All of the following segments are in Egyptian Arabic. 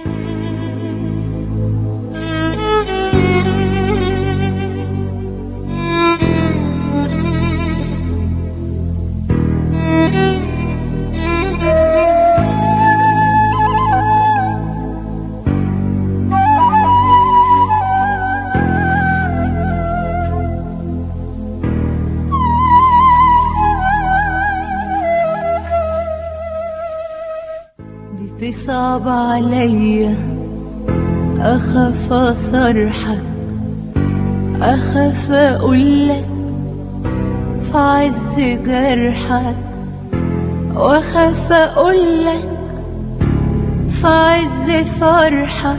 بتصعب عليا أخاف أصرحك أخاف أقولك في عز جرحك وأخاف أقولك في عز فرحك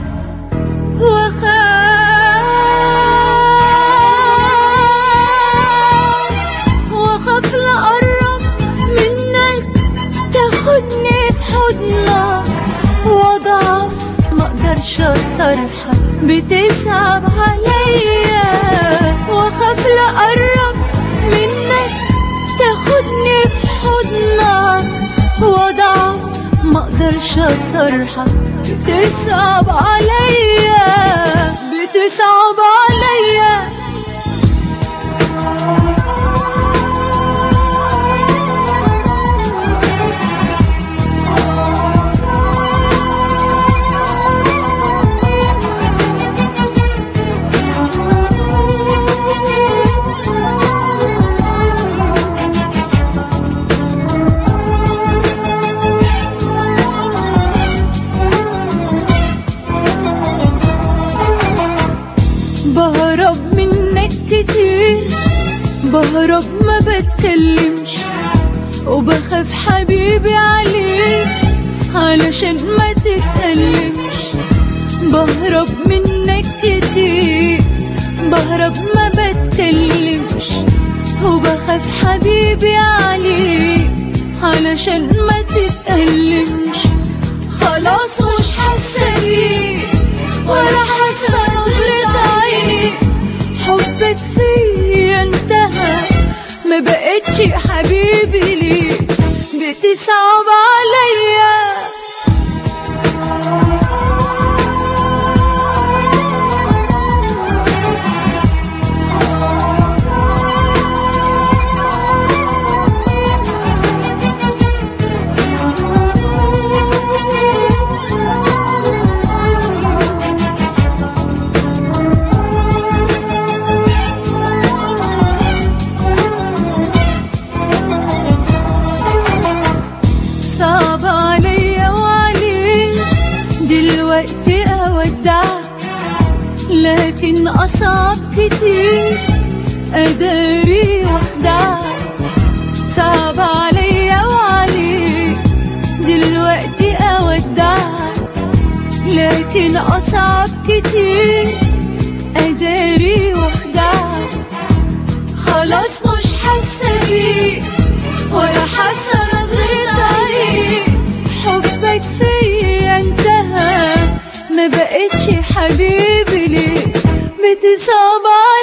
وأخاف وأخاف لأقرب منك تاخدني في حضنك وأضعف مقدرش أصرحك بتصعب عليا وأخاف لأقرب منك تاخدني في حضنك وأضعف مقدرش أصرحك بتصعب عليا بتصعب عليا بهرب منك كتير بهرب ما بتكلمش وبخاف حبيبي عليك علشان ما تتكلمش بهرب منك كتير بهرب ما بتكلمش وبخاف حبيبي عليك علشان ما تتألمش خلاص مش حاسة بيك ولا حاسة نظرة عينيك حبك فيا انتهى ما بقتش حبيبي ليك بتصعب عليا صعب عليا وعليك دلوقتي اودعك لكن اصعب كتير اداري واخدعك صعب عليا وعليك دلوقتي اودعك لكن اصعب كتير اداري واخدعك خلاص مش حاسه بيك ولا حاسه نظرة عليك حبك فيا انتهى ما بقتش حبيبي ليه بتصعب